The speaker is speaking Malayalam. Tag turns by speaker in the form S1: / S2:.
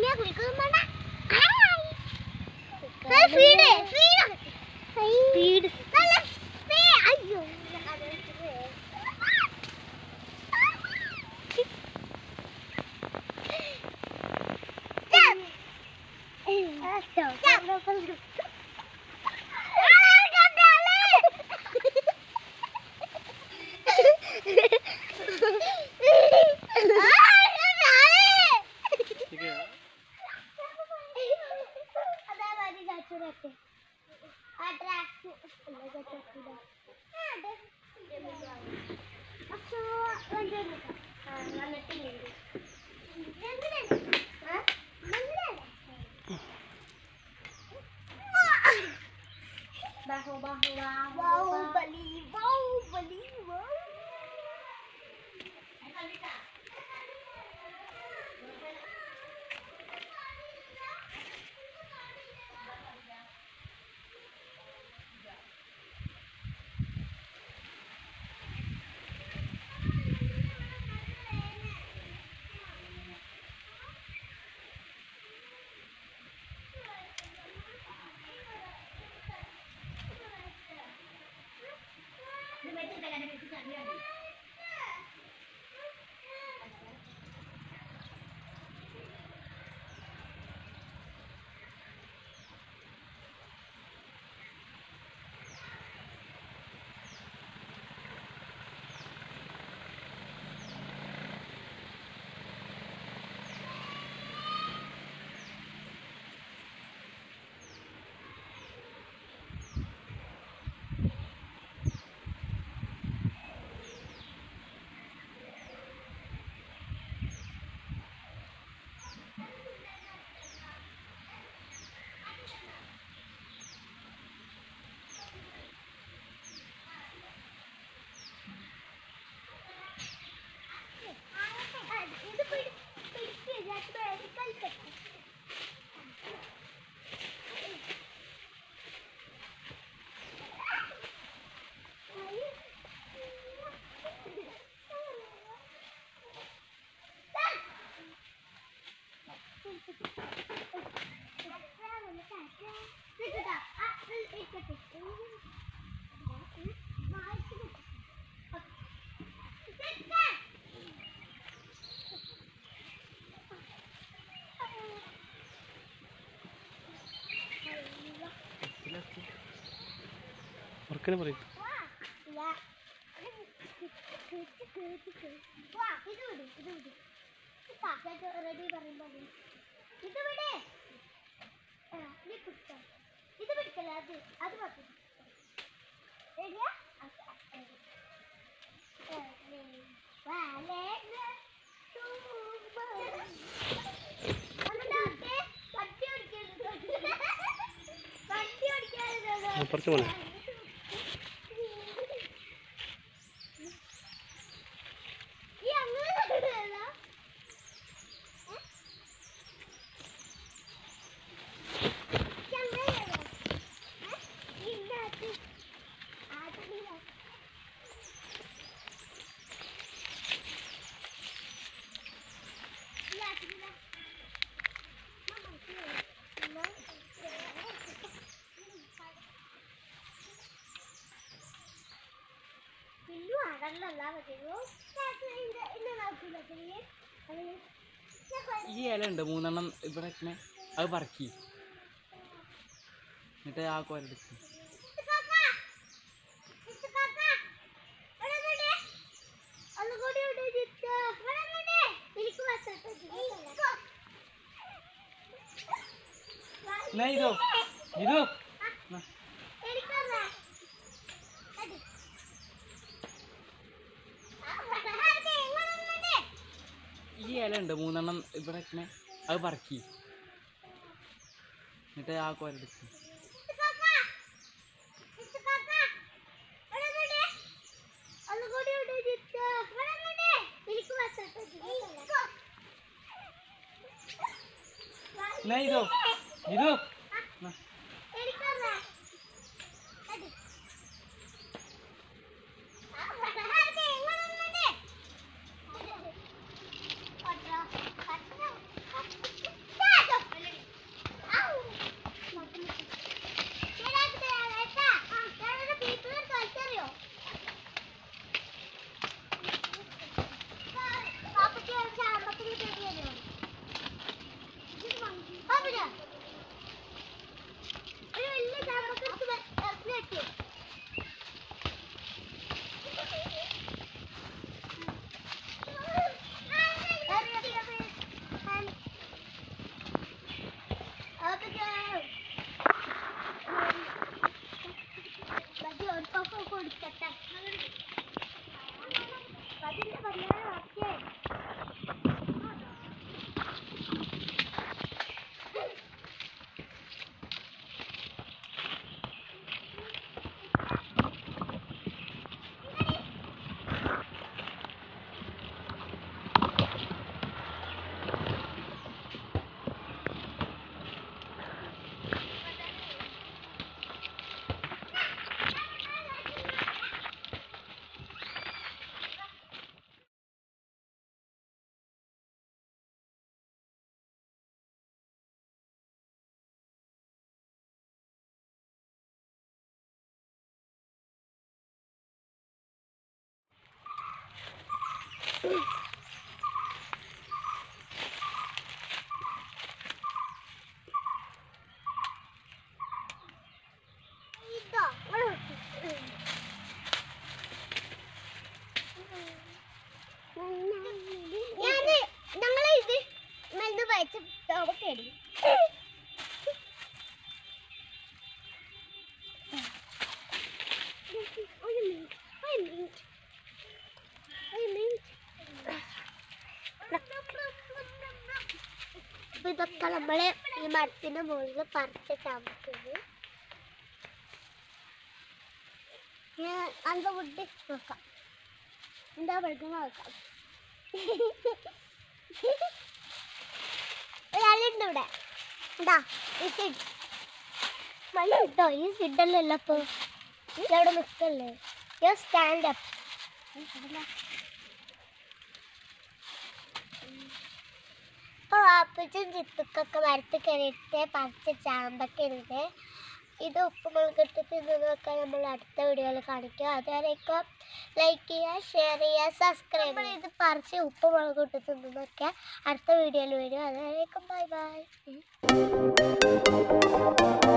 S1: കുളിക്കണ കുളിക്കുന്ന ഫീഡ് ഫീഡ് നല്ല സ്പീ- അയ്യോ Bahubali, Bahubali, Bahubali. ഇത് പിടി- പിടിക്ക്, ഇതിനകത്ത് വേറെ കളിക്കട്ടെ.
S2: ഉറക്കനെ പറയും
S1: റെഡി പറയുമ്പോ ഇത് വിടെ ആ, നീ പിടിച്ചോ. ഇത് പിടിക്കല്ല അത് അത് മതി റെഡിയാ വണ്ടി ഓടിക്കാൻ
S2: കുറച്ച് പോണേ
S1: ഈ അങ്ങനെ നടക്കുകയല്ല. ഏ? ഈ അങ്ങനെയല്ല. ഏ? ഈ ഇതിനകത്ത് അതില്ല. ഈ അതില്ല. മമ്മ, ഇത് ഇല്ല. ഇല്ലു അടങ്ങല്ല പറ്റുമോ ഇന്ന നോക്കില്ല ചെറിയ
S3: ഈ ഇല ഉണ്ട് മൂന്നെണ്ണം ഇവിടെ ഇങ്ങനെ അത് പറക്കി എന്നിട്ട് ആ കോരെടുക്കും എന്നാ ഇതോ ഇതോ എന്നാ. ഈ ഇല ഉണ്ട് മൂന്നെണ്ണം ഇവിടെ ഇങ്ങനെ അത് പറക്കി എന്നിട്ട് ആ കോരെടുക്കും എന്നാ ഇതോ ഇതോ എന്നാ.
S1: Stop! ഇതോ ഞാന് ഞങ്ങളെ ഇത് മരുന്ന് വായിച്ച് തോവക്കേടി ഒരു മിനിറ്റ് ഒരു മിനിറ്റ് ഒരു മിനിറ്റ് അപ്പൊ ഇതൊക്കെ നമ്മള് ഈ മരത്തിന്റെ മുകളിൽ പറിച്ച ചാമ്പക്കുന്നത് ഞാൻ അന്ത വുഡ് നോക്കാം എന്താ പഠിക്കുന്ന നോക്കാം ഒരാളുണ്ട് ഇവിടെ എന്താ ഈ സിഡ് മഴ കിട്ടോ ഈ സിഡല്ലല്ലോ അപ്പൊ ഇതവിടെ നിൽക്കല്ലേ യോ സ്റ്റാൻഡ് അപ്പ് ഇപ്പൊ വാപ്പിച്ചും ചിത്തുക്കൊക്കെ മരത്ത് കയറിയിട്ട് പറിച്ച ചാമ്പക്കുണ്ട് ഇത് ഉപ്പുമുളക് ഇട്ടിട്ട് നിങ്ങൾക്ക് നമ്മൾ അടുത്ത വീഡിയോയിൽ കാണിക്കും അതുവരേക്കും ലൈക്ക് ചെയ്യുക ഷെയർ ചെയ്യുക സബ്സ്ക്രൈബ് ചെയ്യുക ഇത് പറിച്ച് ഉപ്പുമുളക് ഇട്ട് തിന്നൊക്കെ അടുത്ത വീഡിയോയിൽ വരും അതുവരേക്കും ബൈ ബൈ